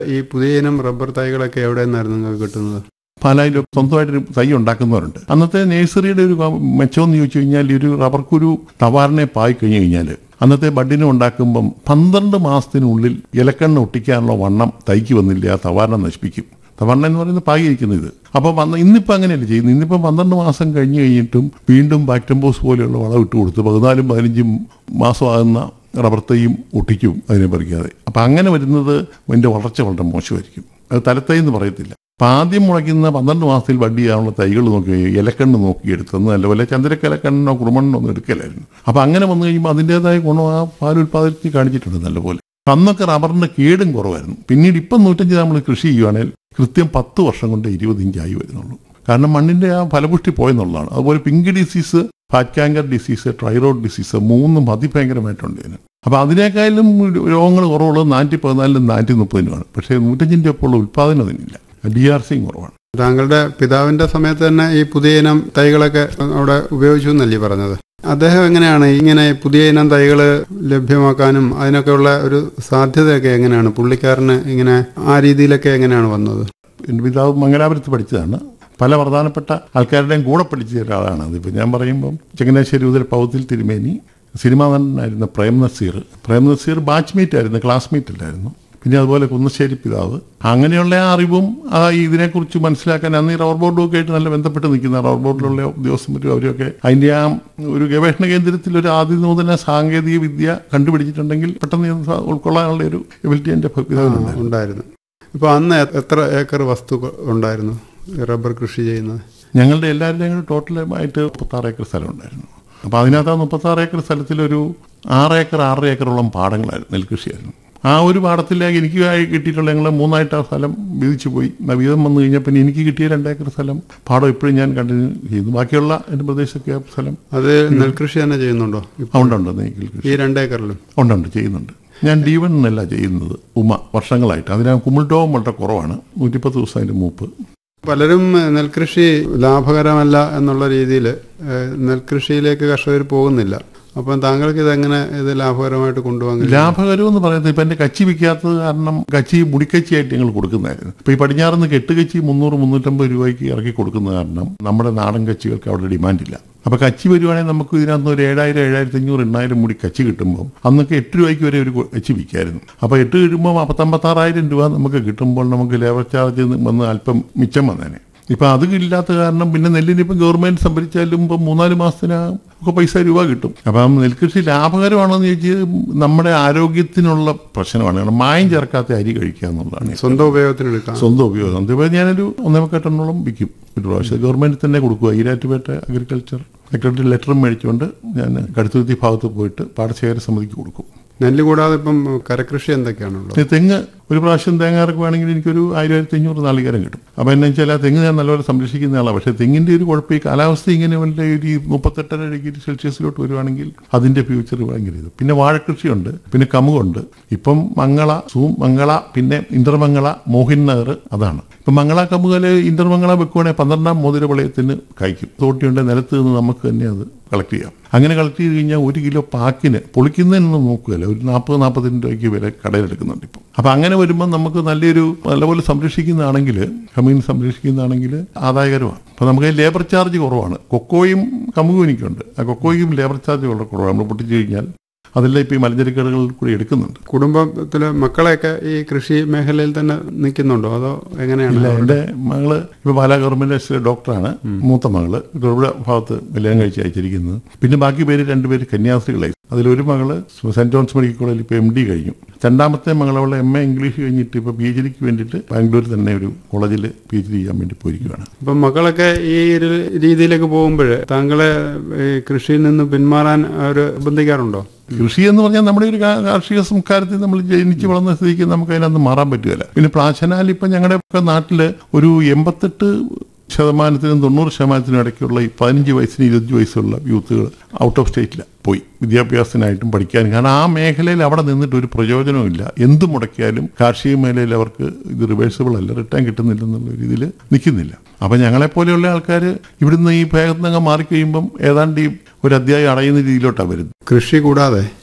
ഈ പുതിയ ഇനം റബ്ബർ തൈകളൊക്കെ എവിടെ നിന്നായിരുന്നു നിങ്ങൾക്ക് കിട്ടുന്നത് പാലായിൽ സ്വന്തമായിട്ടൊരു തൈ ഉണ്ടാക്കുന്നവരുണ്ട് അന്നത്തെ നേഴ്സറിയുടെ ഒരു മെച്ചമെന്ന് ചോദിച്ചു കഴിഞ്ഞാൽ ഈ ഒരു റബ്ബർ കുരു തവാറിനെ പായി കഴിഞ്ഞു കഴിഞ്ഞാൽ അന്നത്തെ ബഡിനെ ഉണ്ടാക്കുമ്പം പന്ത്രണ്ട് മാസത്തിനുള്ളിൽ ഇലക്കണ്ണ് ഒട്ടിക്കാനുള്ള വണ്ണം തൈക്ക് വന്നില്ല ആ തവാറിനെ നശിപ്പിക്കും തവാറിന എന്ന് പറയുന്നത് പാകിയിരിക്കുന്നത് ഇത് അപ്പോൾ വന്ന് ഇന്നിപ്പോൾ അങ്ങനെയല്ല ചെയ്യുന്നത് ഇന്നിപ്പോൾ പന്ത്രണ്ട് മാസം കഴിഞ്ഞ് കഴിഞ്ഞിട്ടും വീണ്ടും ബാക്ടംബോസ് പോലെയുള്ള വളം ഇട്ട് കൊടുത്ത് പതിനാലും പതിനഞ്ചും മാസമാകുന്ന റബ്ബർ തൈയും ഒട്ടിക്കും അതിനെ പറിക്കാതെ അപ്പം അങ്ങനെ വരുന്നത് അതിൻ്റെ വളർച്ച വളരെ മോശമായിരിക്കും അത് തലത്തൈ എന്ന് പറയത്തില്ല അപ്പം ആദ്യം മുളയ്ക്കുന്ന പന്ത്രണ്ട് മാസത്തിൽ വണ്ടി ചെയ്യാനുള്ള തൈകൾ നോക്കി ഇലക്കണ്ണ് നോക്കിയെടുത്തെന്ന് നല്ലപോലെ ചന്ദ്രക്കലക്കണ്ണോ കുറുമണ്ണോ ഒന്നും എടുക്കലായിരുന്നു അപ്പം അങ്ങനെ വന്നു കഴിയുമ്പോൾ അതിൻ്റെതായ ഗുണം ആ പാൽ ഉൽപ്പാദനത്തിൽ കാണിച്ചിട്ടുണ്ട് നല്ലപോലെ അന്നൊക്കെ റബ്ബറിന്റെ കേടും കുറവായിരുന്നു പിന്നീട് ഇപ്പം നൂറ്റഞ്ച് നമ്മൾ കൃഷി ചെയ്യുവാണെങ്കിൽ കൃത്യം പത്ത് വർഷം കൊണ്ട് ഇരുപത് ഇഞ്ചായി വരുന്നുള്ളൂ കാരണം മണ്ണിന്റെ ആ ഫലപുഷ്ടി പോയെന്നുള്ളതാണ് അതുപോലെ pink disease fat canker disease ട്രൈറോഡ് ഡിസീസ് മൂന്നും അതിഭയങ്കരമായിട്ടുണ്ട് ഇതിന് അപ്പൊ അതിനേക്കാളും രോഗങ്ങൾ കുറവുള്ളത് നാനൂറ്റി പതിനാലിലും നാനൂറ്റി മുപ്പതിനുമാണ് പക്ഷേ നൂറ്റഞ്ചിന്റെ ഒപ്പമുള്ള ഉൽപ്പാദനം അതിനില്ല ഡി ആർ സിയും കുറവാണ് താങ്കളുടെ പിതാവിന്റെ സമയത്ത് തന്നെ ഈ പുതിയ ഇനം തൈകളൊക്കെ അവിടെ ഉപയോഗിച്ചു എന്നല്ലേ പറഞ്ഞത് അദ്ദേഹം എങ്ങനെയാണ് ഇങ്ങനെ പുതിയ ഇനം തൈകൾ ലഭ്യമാക്കാനും അതിനൊക്കെയുള്ള ഒരു സാധ്യതയൊക്കെ എങ്ങനെയാണ് പുള്ളിക്കാരന് ഇങ്ങനെ ആ രീതിയിലൊക്കെ എങ്ങനെയാണ് വന്നത് എൻ്റെ പിതാവ് മംഗലാപുരത്ത് പഠിച്ചതാണ് പല പ്രധാനപ്പെട്ട ആൾക്കാരുടെയും കൂടെ പഠിച്ച ഒരാളാണ് അതിപ്പോൾ ഞാൻ പറയുമ്പം ചങ്ങനാശ്ശേരി മുതൽ പൗത്തിൽ തിരുമേനി സിനിമാ നടനായിരുന്ന പ്രേം നസീർ പ്രേം നസീർ ബാച്ച്മേറ്റ് ആയിരുന്നു ക്ലാസ്മേറ്റ് അല്ലായിരുന്നു പിന്നെ അതുപോലെ കുന്നശ്ശേരി പിതാവ് അങ്ങനെയുള്ള ആ അറിവും ആ ഇതിനെക്കുറിച്ച് മനസ്സിലാക്കാൻ അന്ന് ഈ റബ്ബർ ബോർഡും ഒക്കെ ആയിട്ട് നല്ല ബന്ധപ്പെട്ട് നിൽക്കുന്ന റബ്ബർ ബോർഡിലുള്ള ഉദ്യോഗസ്ഥരും അവരൊക്കെ അതിൻ്റെ ആ ഒരു ഗവേഷണ കേന്ദ്രത്തിൽ ഒരു ആദ്യനൂതന സാങ്കേതിക വിദ്യ കണ്ടുപിടിച്ചിട്ടുണ്ടെങ്കിൽ പെട്ടെന്ന് ഇത് ഉൾക്കൊള്ളാനുള്ള ഒരു എബിലിറ്റി എൻ്റെ പിതാവിനുണ്ടായിരുന്നു ഉണ്ടായിരുന്നു ഇപ്പൊ അന്ന് എ- എത്ര ഏക്കർ വസ്തു ഉണ്ടായിരുന്നു ഈ റബ്ബർ കൃഷി ചെയ്യുന്നത് ഞങ്ങളുടെ എല്ലാവരുടെയും കൂടെ ടോട്ടലായിട്ട് മുപ്പത്താറ് ഏക്കർ സ്ഥലം ഉണ്ടായിരുന്നു അപ്പോൾ അതിനകത്ത് ആ മുപ്പത്താറ് ഏക്കർ സ്ഥലത്തിലൊരു ആറ് ഏക്കർ ആറര ഏക്കറോളം പാടങ്ങളായിരുന്നു നെൽകൃഷിയായിരുന്നു ആ ഒരു പാടത്തിലേക്ക് എനിക്ക് ആയി കിട്ടിയിട്ടുള്ള ഞങ്ങൾ മൂന്നായിട്ട് ആ സ്ഥലം വീതിച്ചു പോയി ആ വീതം വന്നു കഴിഞ്ഞാൽ പിന്നെ എനിക്ക് കിട്ടിയ രണ്ട് ഏക്കർ സ്ഥലം പാടം ഇപ്പോഴും ഞാൻ കണ്ടിന്യൂ ചെയ്തു ബാക്കിയുള്ള എൻ്റെ പ്രദേശമൊക്കെ ആ സ്ഥലം അത് നെൽകൃഷി തന്നെ ചെയ്യുന്നുണ്ടോ ഇപ്പൊ ആ, ഉണ്ടുണ്ട് നെയ്ക്കൽ കൃഷി ഈ രണ്ടേക്കറിലും ഉണ്ടുണ്ട് ചെയ്യുന്നുണ്ട് ഞാൻ ഡി വൺ എന്നല്ല ചെയ്യുന്നത് ഉമ വർഷങ്ങളായിട്ട് അതിന് കുമിൾട്ടോവും വളരെ കുറവാണ് നൂറ്റിപ്പത്ത് ദിവസം അതിൻ്റെ മൂപ്പ് പലരും നെൽകൃഷി ലാഭകരമല്ല എന്നുള്ള രീതിയിൽ നെൽകൃഷിയിലേക്ക് കർഷകർ പോകുന്നില്ല അപ്പം താങ്കൾക്ക് ഇതെങ്ങനെ ഇത് ലാഭകരമായിട്ട് കൊണ്ടുപോകാൻ കഴിയും? ലാഭകരം എന്ന് പറയുന്നത് ഇപ്പം എൻ്റെ കച്ചി വിൽക്കാത്തത് കാരണം കച്ചി മുടിക്കച്ചിയായിട്ട് ഞങ്ങൾ കൊടുക്കുന്നതായിരുന്നു ഇപ്പം ഈ പടിഞ്ഞാറുനിന്ന് കെട്ട് കച്ചി മുന്നൂറ് മുന്നൂറ്റമ്പത് രൂപയ്ക്ക് ഇറക്കി കൊടുക്കുന്ന കാരണം നമ്മുടെ നാടൻ കച്ചികൾക്ക് അവിടെ ഡിമാൻഡില്ല അപ്പോൾ കച്ചി വരുവാണെങ്കിൽ നമുക്ക് ഇതിനകത്ത് ഒരു ഏഴായിരം ഏഴായിരത്തി അഞ്ഞൂറ് എണ്ണായിരം മുടി കച്ചി കിട്ടുമ്പോൾ അന്നൊക്കെ എട്ട് രൂപയ്ക്ക് വരെ ഒരു കച്ചി വിൽക്കായിരുന്നു അപ്പോൾ എട്ട് കിട്ടുമ്പോൾ പത്തമ്പത്താറായിരം രൂപ നമുക്ക് കിട്ടുമ്പോൾ നമുക്ക് ലേബർ ചാർജ് വന്ന് അല്പം മിച്ചം വന്നേനെ ഇപ്പം അത് ഇല്ലാത്ത കാരണം പിന്നെ നെല്ലിന് ഇപ്പം ഗവൺമെന്റ് സംഭരിച്ചാലും ഇപ്പം മൂന്നാല് മാസത്തിന് ഒക്കെ പൈസ രൂപ കിട്ടും അപ്പം നെൽകൃഷി ലാഭകരമാണെന്ന് ചോദിച്ചാൽ നമ്മുടെ ആരോഗ്യത്തിനുള്ള പ്രശ്നമാണ് കാരണം മായം ചേർക്കാത്ത അരി കഴിക്കുക എന്നുള്ളതാണ് സ്വന്തം ഉപയോഗത്തിന് എടുക്കാം സ്വന്തം ഉപയോഗം അതിപ്പോൾ ഞാനൊരു ഒന്നേമുക്കാൽ ടണ്ണോളം വിൽക്കും ഒരു പ്രാവശ്യം ഗവൺമെന്റ് തന്നെ കൊടുക്കുക ഈരാറ്റുപേട്ട അഗ്രികൾച്ചർ സെക്രട്ടറി ലെറ്ററും മേടിച്ചുകൊണ്ട് ഞാൻ കടുത്തുരുത്തി ഭാഗത്ത് പോയിട്ട് പാടശേഖര സമിതിക്ക് കൊടുക്കും നെല്ല് കൂടാതെ ഇപ്പം കരകൃഷി എന്തൊക്കെയാണുള്ളത് ഈ തെങ്ങ് ഒരു പ്രാവശ്യം തേങ്ങ ഇറക്കുവാണെങ്കിൽ എനിക്കൊരു ആയിരം ആയിരത്തി അഞ്ഞൂറ് നാളികേരം കിട്ടും അപ്പോൾ എന്നു വെച്ചാൽ ആ തെങ്ങ് ഞാൻ നല്ലപോലെ സംരക്ഷിക്കുന്ന ആളാണ് പക്ഷേ തെങ്ങിൻ്റെ ഒരു കുഴപ്പം ഈ കാലാവസ്ഥ ഇങ്ങനെ വല്ല ഒരു ഈ മുപ്പത്തെട്ടര ഡിഗ്രി സെൽഷ്യസിലോട്ട് വരുവാണെങ്കിൽ അതിൻ്റെ ഫ്യൂച്ചർ ഭയങ്കര ഇത് പിന്നെ വാഴക്കൃഷിയുണ്ട് പിന്നെ കമുകുണ്ട് ഇപ്പം മംഗള സൂ മംഗള പിന്നെ ഇന്റർമംഗള മോഹിൻ നഗർ അതാണ് ഇപ്പം മംഗള കമുകല് ഇന്റർമംഗള വെക്കുവാണെങ്കിൽ പന്ത്രണ്ടാം മോതിര പ്രളയത്തിന് കഴിക്കും തോട്ടിയുണ്ട് നിലത്ത് നിന്ന് നമുക്ക് തന്നെ അത് കളക്ട് ചെയ്യാം അങ്ങനെ കളക്ട് ചെയ്ത് കഴിഞ്ഞാൽ ഒരു കിലോ പാക്കിന് പൊളിക്കുന്നതിനൊന്നും നോക്കുകയല്ല ഒരു നാൽപ്പത് നാൽപ്പത്തിരണ്ട് രൂപയ്ക്ക് വില കടയിലെടുക്കുന്നുണ്ട് ഇപ്പം അപ്പം അങ്ങനെ വരുമ്പോൾ നമുക്ക് നല്ലൊരു നല്ലപോലെ സംരക്ഷിക്കുന്നതാണെങ്കിൽ കമ്മീൻ സംരക്ഷിക്കുന്നതാണെങ്കിൽ ആദായകരമാണ് അപ്പോൾ നമുക്ക് ലേബർ ചാർജ് കുറവാണ് കൊക്കോയും കമുകും എനിക്കുണ്ട് ആ കൊക്കോയും ലേബർ ചാർജ് വളരെ കുറവാണ് നമ്മൾ പൊട്ടിച്ചു കഴിഞ്ഞാൽ അതെല്ലാം ഇപ്പോൾ ഈ മലഞ്ചരക്കടകളിൽ കൂടി എടുക്കുന്നുണ്ട് കുടുംബത്തിലെ മക്കളെയൊക്കെ ഈ കൃഷി മേഖലയിൽ തന്നെ നിൽക്കുന്നുണ്ടോ അതോ എങ്ങനെയാണ് ഇല്ല എൻ്റെ മകള് ഇപ്പൊ പാലാ ഗവൺമെന്റ് ആശുപത്രി ഡോക്ടറാണ് മൂത്ത മകള് തൊടുപുഴ ഭാഗത്ത് കല്യാണം കഴിച്ച് അയച്ചിരിക്കുന്നത് പിന്നെ ബാക്കി പേര് രണ്ടുപേര് കന്യാസ്ത്രീകളായി അതിലൊരു മകള് സെന്റ് ജോൺസ് മെഡിക്കൽ കോളേജിൽ ഇപ്പോൾ എം ഡി കഴിഞ്ഞു രണ്ടാമത്തെ മകൾ അവളെ എം എ ഇംഗ്ലീഷ് കഴിഞ്ഞിട്ട് ഇപ്പോൾ പി എച്ച് ഡിക്ക് വേണ്ടിയിട്ട് ബാംഗ്ലൂർ തന്നെ ഒരു കോളേജിൽ പി എച്ച് ഡി ചെയ്യാൻ വേണ്ടി പോയിരിക്കുകയാണ് അപ്പം മക്കളൊക്കെ ഈ ഒരു രീതിയിലേക്ക് പോകുമ്പോൾ താങ്കളെ ഈ കൃഷിയിൽ നിന്ന് പിന്മാറാൻ അവർ ബന്ധിക്കാറുണ്ടോ കൃഷി എന്ന് പറഞ്ഞാൽ നമ്മുടെ ഒരു കാ- കാർഷിക സംസ്കാരത്തിൽ നമ്മൾ ജനിച്ച് വളർന്ന സ്ഥിതിക്ക് നമുക്ക് അതിനകത്ത് മാറാൻ പറ്റുകയില്ല പിന്നെ പ്രാശനാൽ ഇപ്പം ഞങ്ങളുടെ ഒക്കെ നാട്ടിൽ ഒരു എൺപത്തെട്ട് ശതമാനത്തിനും തൊണ്ണൂറ് ശതമാനത്തിനും ഇടയ്ക്കുള്ള ഈ പതിനഞ്ച് വയസ്സിന് ഇരുപത്തഞ്ച് വയസ്സുള്ള യൂത്തുകൾ ഔട്ട് ഓഫ് സ്റ്റേറ്റിലാണ് പോയി വിദ്യാഭ്യാസത്തിനായിട്ടും പഠിക്കാനും കാരണം ആ മേഖലയിൽ അവിടെ നിന്നിട്ട് ഒരു പ്രയോജനവുമില്ല എന്ത് മുടക്കിയാലും കാർഷിക മേഖലയിൽ അവർക്ക് ഇത് റിവേഴ്സിബിൾ അല്ല റിട്ടേൺ കിട്ടുന്നില്ലെന്നുള്ള രീതിയിൽ നിൽക്കുന്നില്ല അപ്പം ഞങ്ങളെപ്പോലെയുള്ള ആൾക്കാർ ഇവിടുന്ന് ഈ ഭേദത്തങ്ങ് മാറിക്കഴിയുമ്പം ഏതാണ്ട് ഈ ഒരു അധ്യായം അടയുന്ന രീതിയിലോട്ടാണ് വരുന്നത് കൃഷി കൂടാതെ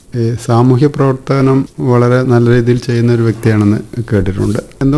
ഈ സാമൂഹ്യ പ്രവർത്തനം വളരെ നല്ല രീതിയിൽ ചെയ്യുന്ന ഒരു വ്യക്തിയാണെന്ന് കേട്ടിട്ടുണ്ട്